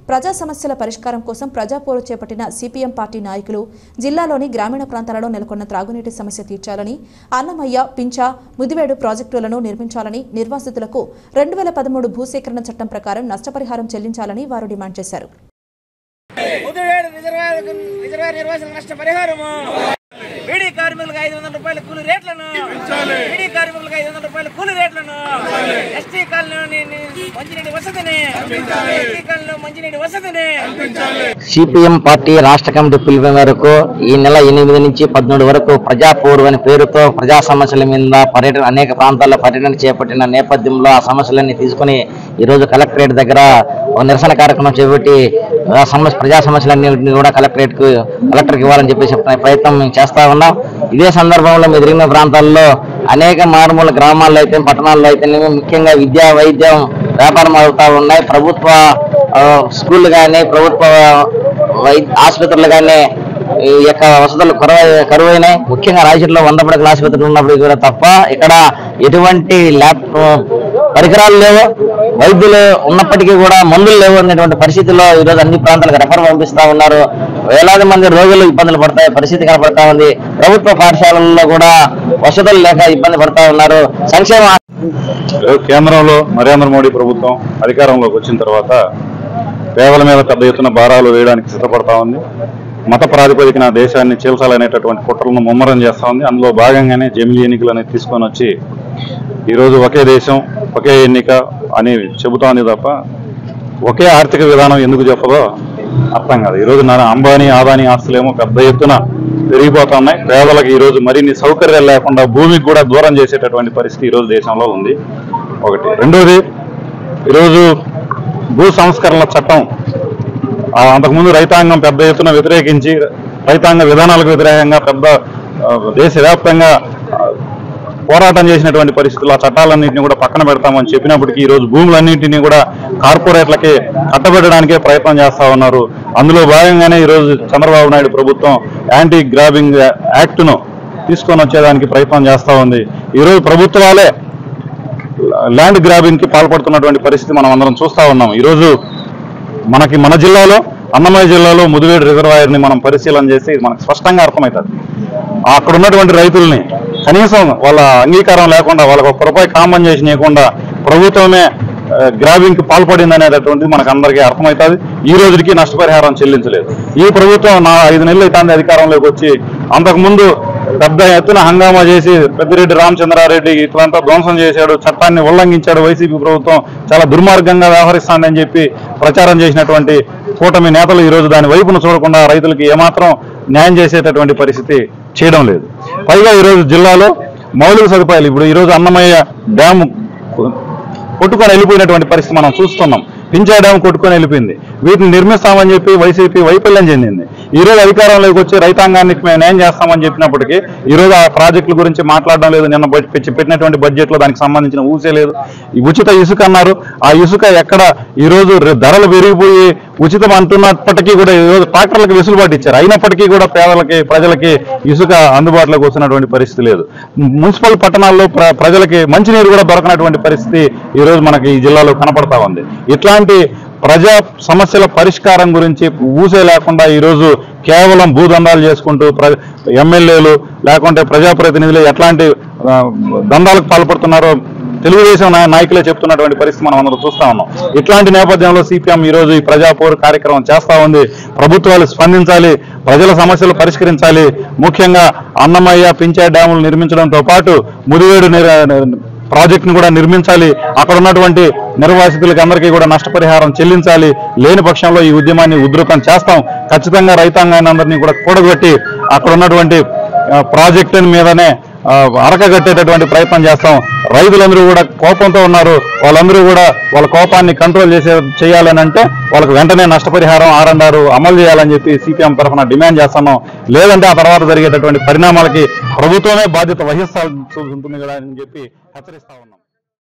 ప్రజా సమస్యల పరిష్కారం కోసం ప్రజాపోరు చేపట్టిన సిపిఎం పార్టీ నాయకులు జిల్లాలోని గ్రామీణ ప్రాంతాలలో నెలకొన్న త్రాగునీటి సమస్య తీర్చాలని అన్నమయ్య పించా ముదివేడు ప్రాజెక్టులను నిర్మించాలని నిర్వాసితులకు రెండు వేల పదమూడు భూసేకరణ చట్టం ప్రకారం నష్టపరిహారం చెల్లించాలని వారు డిమాండ్ చేశారు ముదివేడు రిజర్వాయర్ రిజర్వాయర్ నిర్వాసన నష్ట పరిహారము బీడీ కార్మికులకు ఐదు వందల రూపాయల కూలి రేట్లను బీడీ కార్మికులకు ఐదు వందల రూపాయల కూలి రేట్లను ఎస్టీ కాలనీ మంచినీటి వసతిని ఎస్టీ కాలనీ మంచినీటి వసతిని సిపిఎం పార్టీ రాష్ట్ర కమిటీ పిలుపు మేరకు ఈ నెల ఎనిమిది నుంచి పద్మూడు వరకు ప్రజాపూర్వ అనే పేరుతో ప్రజా సమస్యల మీద పర్యటన అనేక ప్రాంతాల్లో పర్యటన చేపట్టిన నేపథ్యంలో ఆ సమస్యలన్నీ తీసుకుని ఈ రోజు కలెక్టరేట్ దగ్గర ఒక నిరసన కార్యక్రమం చేపట్టి ఆ సమస్య ప్రజా సమస్యలన్నింటినీ కూడా కలెక్టరేట్ కు కలెక్టర్కి ఇవ్వాలని చెప్పి చెప్పిన ప్రయత్నం మేము చేస్తా ఉన్నాం ఇదే సందర్భంలో మేము తిరిగిన ప్రాంతాల్లో అనేక మారుమూల గ్రామాల్లో అయితే పట్టణాల్లో అయితే ముఖ్యంగా విద్యా వైద్యం వ్యాపారం అవుతా ఉన్నాయి ప్రభుత్వ ఆ, స్కూళ్ళు కానీ ప్రభుత్వ వైద్య ఆసుపత్రులు కానీ ఈ యొక్క వసతులు కరువై కరువైనాయి ముఖ్యంగా రాయచూరులో వంద పడకల ఆసుపత్రులు ఉన్నప్పుడు కూడా తప్ప ఇక్కడ ఎటువంటి ల్యాబ్ పరికరాలు లేవు వైద్యులు ఉన్నప్పటికీ కూడా మందులు లేవు అనేటువంటి పరిస్థితుల్లో ఈరోజు అన్ని ప్రాంతాలకు రెఫర్ పంపిస్తా ఉన్నారు వేలాది మంది రోగులు ఇబ్బందులు పడతాయి పరిస్థితి కనపడతా ఉంది ప్రభుత్వ పాఠశాలల్లో కూడా వసతులు లేక ఇబ్బంది పడతా ఉన్నారు సంక్షేమ ఈరోజు కేంద్రంలో నరేంద్ర మోడీ ప్రభుత్వం అధికారంలోకి వచ్చిన తర్వాత పేదల మీద పెద్ద ఎత్తున భారాలు వేయడానికి సిద్ధపడతా ఉంది మత ప్రాతిపదికన దేశాన్ని చీల్చాలనేటటువంటి కుట్రలను ముమ్మరం చేస్తా ఉంది అందులో భాగంగానే జమిలీ ఎన్నికలు అనేది తీసుకొని వచ్చి ఈరోజు ఒకే దేశం ఒకే ఎన్నిక అని చెబుతోంది తప్ప ఒకే ఆర్థిక విధానం ఎందుకు చెప్పదో అర్థం కాదు ఈరోజు నా అంబానీ ఆదాని ఆస్తులేమో పెద్ద ఎత్తున పెరిగిపోతా ఉన్నాయి పేదలకు ఈరోజు మరిన్ని సౌకర్యాలు లేకుండా భూమికి కూడా దూరం చేసేటటువంటి పరిస్థితి ఈరోజు దేశంలో ఉంది ఒకటి రెండోది ఈరోజు భూ సంస్కరణల చట్టం ఆ అంతకుముందు రైతాంగం పెద్ద ఎత్తున వ్యతిరేకించి రైతాంగ విధానాలకు వ్యతిరేకంగా పెద్ద ఆ, దేశవ్యాప్తంగా ఆ, పోరాటం చేసినటువంటి పరిస్థితుల్లో ఆ చట్టాలన్నింటినీ కూడా పక్కన పెడతామని చెప్పినప్పటికీ ఈ రోజు భూములన్నింటినీ కూడా కార్పొరేట్లకి కట్టబెట్టడానికే ప్రయత్నం చేస్తా ఉన్నారు అందులో భాగంగానే ఈ రోజు చంద్రబాబు నాయుడు ప్రభుత్వం యాంటీ గ్రాబింగ్ యాక్ట్ ను తీసుకొని వచ్చేదానికి ప్రయత్నం చేస్తా ఉంది ఈ రోజు ప్రభుత్వాలే ల్యాండ్ గ్రాబింగ్ కి పాల్పడుతున్నటువంటి పరిస్థితి మనం అందరం చూస్తా ఉన్నాం ఈ రోజు మనకి మన జిల్లాలో అన్నమయ్య జిల్లాలో ముదివేడు రిజర్వాయర్ ని మనం పరిశీలన చేసి మనకు స్పష్టంగా అర్థమవుతుంది అక్కడ ఉన్నటువంటి రైతుల్ని కనీసం వాళ్ళ అంగీకారం లేకుండా వాళ్ళకి ఒక రూపాయి కాంపన్సేషన్ ఇవ్వకుండా ప్రభుత్వమే గ్రాబింగ్ కి పాల్పడింది అనేటటువంటిది మనకు అందరికీ అర్థమవుతుంది ఈ రోజుకి నష్టపరిహారం చెల్లించలేదు ఈ ప్రభుత్వం నా ఐదు నెలలు అయితే అధికారంలోకి వచ్చి అంతకుముందు పెద్ద ఎత్తున హంగామా చేసి పెద్దిరెడ్డి రామచంద్రారెడ్డి ఇట్లంతా ధ్వంసం చేశాడు చట్టాన్ని ఉల్లంఘించాడు వైసీపీ ప్రభుత్వం చాలా దుర్మార్గంగా వ్యవహరిస్తానని చెప్పి ప్రచారం చేసినటువంటి కూటమి నేతలు ఈ రోజు దాని వైపును చూడకుండా రైతులకి ఏమాత్రం న్యాయం చేసేటటువంటి పరిస్థితి చేయడం లేదు పైగా ఈరోజు జిల్లాలో మౌలిక సదుపాయాలు ఇప్పుడు ఈరోజు అన్నమయ్య డ్యాము కొట్టుకొని వెళ్ళిపోయినటువంటి పరిస్థితి మనం చూస్తున్నాం పించా డ్యామ్ కొట్టుకొని వెళ్ళిపోయింది వీటిని నిర్మిస్తామని చెప్పి వైసీపీ వైఫల్యం చెందింది ఈ రోజు అధికారంలోకి వచ్చి రైతాంగానికి మేము న్యాయం చేస్తామని చెప్పినప్పటికీ ఈ రోజు ఆ ప్రాజెక్టుల గురించి మాట్లాడడం లేదు నిన్న బడ్జెట్ పెట్టి- పెట్టినటువంటి బడ్జెట్ లో దానికి సంబంధించిన ఊసే లేదు ఈ ఉచిత ఇసుక అన్నారు ఆ ఇసుక ఎక్కడ ఈ రోజు ర- ధరలు పెరిగిపోయి ఉచితం అంటున్నప్పటికీ కూడా ఈ రోజు ట్రాక్టర్లకు వెసులుబాటు ఇచ్చారు అయినప్పటికీ కూడా పేదలకి ప్రజలకి ఇసుక అందుబాటులోకి వస్తున్నటువంటి పరిస్థితి లేదు మున్సిపల్ పట్టణాల్లో ప్ర- ప్రజలకి మంచినీరు కూడా దొరకనటువంటి పరిస్థితి ఈ రోజు మనకి ఈ జిల్లాలో కనపడతా ఉంది ఇట్లాంటి ప్రజా సమస్యల పరిష్కారం గురించి ఊసే లేకుండా ఈ రోజు కేవలం భూదందాలు చేసుకుంటూ ప్ర ఎమ్మెల్యేలు లేకుంటే ప్రజాప్రతినిధులు ఎట్లాంటి ఆ, దందాలకు పాల్పడుతున్నారో తెలుగుదేశం నాయ- నాయకులే చెప్తున్నటువంటి పరిస్థితి మనం అందరూ చూస్తా ఉన్నాం ఇట్లాంటి నేపథ్యంలో సిపిఎం ఈ రోజు ఈ ప్రజాపోరు కార్యక్రమం చేస్తా ఉంది ప్రభుత్వాలు స్పందించాలి ప్రజల సమస్యలు పరిష్కరించాలి ముఖ్యంగా అన్నమయ్య పించా డ్యాములు నిర్మించడంతో పాటు ముదివేడు నిర- ప్రాజెక్ట్ ను కూడా నిర్మించాలి అక్కడ ఉన్నటువంటి నిర్వాసితులకి అందరికీ కూడా నష్టపరిహారం చెల్లించాలి లేని పక్షంలో ఈ ఉద్యమాన్ని ఉధృతం చేస్తాం ఖచ్చితంగా రైతాంగాన్ని అందరినీ కూడా కూడగొట్టి అక్కడ ఉన్నటువంటి ఆ, ప్రాజెక్టుల మీదనే ఆ, అరకగట్టేటటువంటి ప్రయత్నం చేస్తాం రైతులందరూ కూడా కోపంతో ఉన్నారు వాళ్ళందరూ కూడా వాళ్ళ కోపాన్ని కంట్రోల్ చేసే చేయాలని అంటే వాళ్ళకి వెంటనే నష్టపరిహారం ఆర్ఎండ్ఆర్ అమలు చేయాలని చెప్పి సిపిఎం తరఫున డిమాండ్ చేస్తున్నాం లేదంటే ఆ తర్వాత జరిగేటటువంటి పరిణామాలకి ప్రభుత్వమే బాధ్యత వహిస్తాల్సి ఉంటుంది కదా అని చెప్పి హెచ్చరిస్తా ఉన్నాం